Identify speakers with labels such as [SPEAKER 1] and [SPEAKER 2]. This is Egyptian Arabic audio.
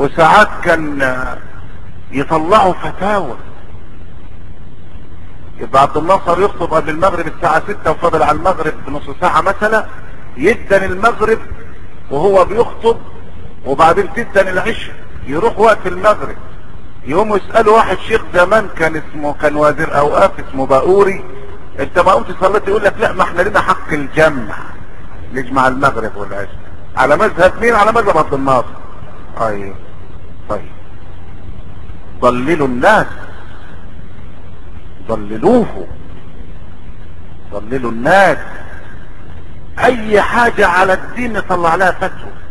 [SPEAKER 1] وساعات كان يطلعوا فتاوى يبقى عبد الناصر يخطب قبل المغرب الساعة 6 وفاضل على المغرب بنص ساعة مثلا يدن المغرب وهو بيخطب وبعدين تدن العشاء يروح وقت المغرب يقوموا يسألوا واحد شيخ زمان كان اسمه كان وزير اوقاف اسمه باوري انت ما قمت صليت يقول لك لا ما احنا لنا حق الجمع نجمع المغرب والعشاء على مذهب مين على مذهب عبد الناصر ايوه طيب ضللوا الناس ضللوه ضللوا الناس اي حاجة على الدين نطلع لها فتوى